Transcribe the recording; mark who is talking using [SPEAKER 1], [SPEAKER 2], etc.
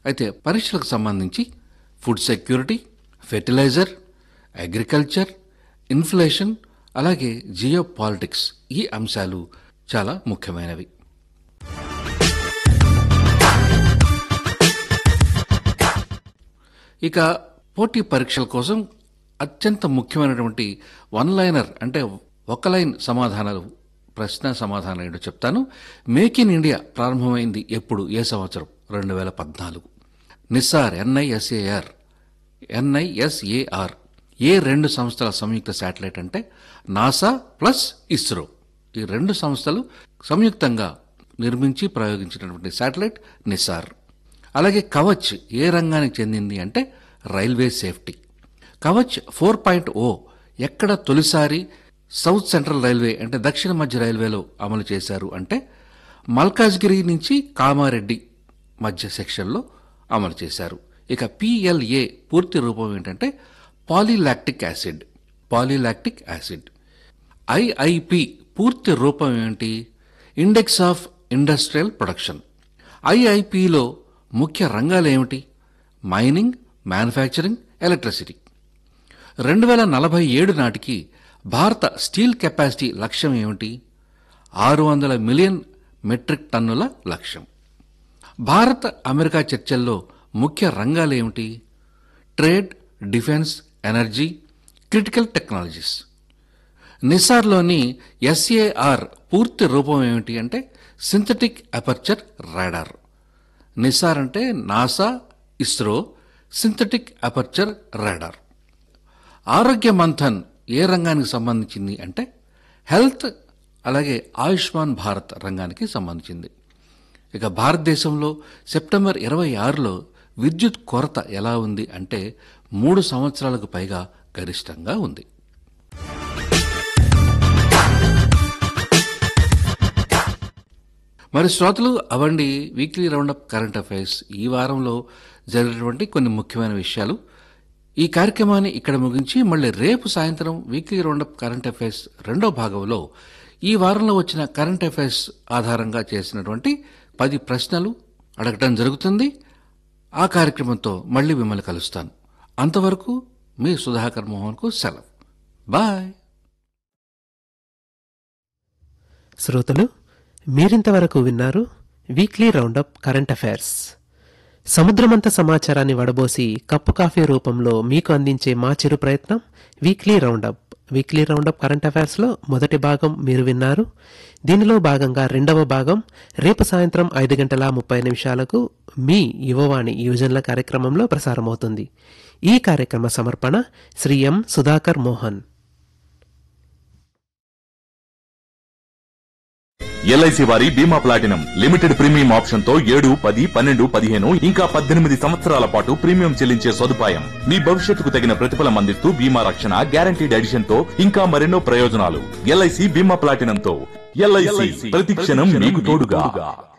[SPEAKER 1] అయితే పరీక్షలకు సంబంధించి food security fertilizer agriculture inflation అలాగే జియో పాలిటిక్స్ ఈ అంశాలు చాలా ముఖ్యమైనవి ఇక పోటీ పరీక్షల కోసం అత్యంత ముఖ్యమైనటువంటి వన్ లైనర్ అంటే ఒక లైన్ సమాధానాలు ప్రశ్న సమాధానం ఏంటో చెప్తాను మేక్ ఇన్ ఇండియా ప్రారంభమైంది ఎప్పుడు ఏ సంవత్సరం రెండు వేల పద్నాలుగు నిస్సార్ ఎన్ఐఎస్ఏఆర్ ఎన్ఐఎస్ఏఆర్ ఏ రెండు సంస్థల సంయుక్త శాటిలైట్ అంటే నాసా ప్లస్ ఇస్రో ఈ రెండు సంస్థలు సంయుక్తంగా నిర్మించి ప్రయోగించినటువంటి శాటిలైట్ నిసార్ అలాగే కవచ్ ఏ రంగానికి చెందింది అంటే railway safety Kavach four point O ఎక్కడ తొలిసారి సౌత్ సెంట్రల్ రైల్వే అంటే దక్షిణ మధ్య రైల్వేలో అమలు చేశారు అంటే మల్కాజ్గిరి నుంచి కామారెడ్డి మధ్య సెక్షన్లో అమలు చేశారు ఇక పిఎల్ఏ పూర్తి రూపం ఏంటంటే polylactic acid polylactic acid IIP పూర్తి రూపం ఏంటి ఇండెక్స్ ఆఫ్ ఇండస్ట్రియల్ ప్రొడక్షన్ ఐఐపిలో ముఖ్య రంగాలు ఏమిటి మైనింగ్ మ్యానుఫ్యాక్చరింగ్ ఎలక్ట్రిసిటీ రెండు వేల నలభై ఏడు నాటికి భారత స్టీల్ కెపాసిటీ లక్ష్యం ఏమిటి ఆరు వందల మిలియన్ మెట్రిక్ టన్నుల లక్ష్యం భారత్ అమెరికా చర్చల్లో ముఖ్య రంగాలు ఏమిటి trade defence energy critical technologies నిసార్లోని ఎస్ఏఆర్ పూర్తి రూపం ఏమిటి అంటే సింథటిక్ అపర్చర్ రాడార్ నిసార్ అంటే NASA ISRO synthetic aperture radar Arogya Manthan ఏ రంగానికి సంబంధించింది అంటే హెల్త్ అలాగే ఆయుష్మాన్ భారత్ రంగానికి సంబంధించింది ఇక భారతదేశంలో సెప్టెంబర్ ఇరవై ఆరులో విద్యుత్ కొరత ఎలా ఉంది అంటే మూడు సంవత్సరాలకు పైగా గరిష్టంగా ఉంది మరి శ్రోతలు అవండి వీక్లీ రౌండప్ కరెంట్ అఫైర్స్ ఈ వారంలో జరిగినటువంటి కొన్ని ముఖ్యమైన విషయాలు ఈ కార్యక్రమాన్ని ఇక్కడ ముగించి మళ్ళీ రేపు సాయంత్రం వీక్లీ రౌండప్ కరెంట్ అఫైర్స్ రెండో భాగంలో ఈ వారంలో వచ్చిన కరెంట్ అఫైర్స్ ఆధారంగా చేసినటువంటి పది ప్రశ్నలు అడగటం జరుగుతుంది ఆ కార్యక్రమంతో మళ్ళీ మిమ్మల్ని కలుస్తాను అంతవరకు మీ సుధాకర్ మోహన్కు సెలవు బాయ్
[SPEAKER 2] శ్రోతలు మీరింతవరకు విన్నారు వీక్లీ రౌండప్ కరెంట్ అఫైర్స్ సముద్రమంత సమాచారాన్ని వడబోసి కప్పు కాఫీ రూపంలో మీకు అందించే మా చిరు ప్రయత్నం weekly roundup weekly roundup current అఫైర్స్లో మొదటి భాగం మీరు విన్నారు దీనిలో భాగంగా రెండవ భాగం రేపు సాయంత్రం ఐదు గంటల ముప్పై నిమిషాలకు మీ యువవాణి యువజనుల కార్యక్రమంలో ప్రసారమవుతుంది ఈ కార్యక్రమ సమర్పణ శ్రీ ఎం సుధాకర్ మోహన్
[SPEAKER 3] ఎల్ఐసి వారి బీమా ప్లాటినం లిమిటెడ్ ప్రీమియం ఆప్షన్ తో ఏడు పది పన్నెండు పదిహేను ఇంకా పద్దెనిమిది సంవత్సరాల పాటు ప్రీమియం చెల్లించే సదుపాయం మీ భవిష్యత్తుకు తగిన ప్రతిఫలం అందిస్తూ బీమా రక్షణ గ్యారంటీడ్ ఎడిషన్ తో ఇంకా మరెన్నో ప్రయోజనాలు ఎల్ఐసి బీమా ప్లాటినం తో ఎల్ఐసి ప్రతి క్షణం మీకు తోడుగా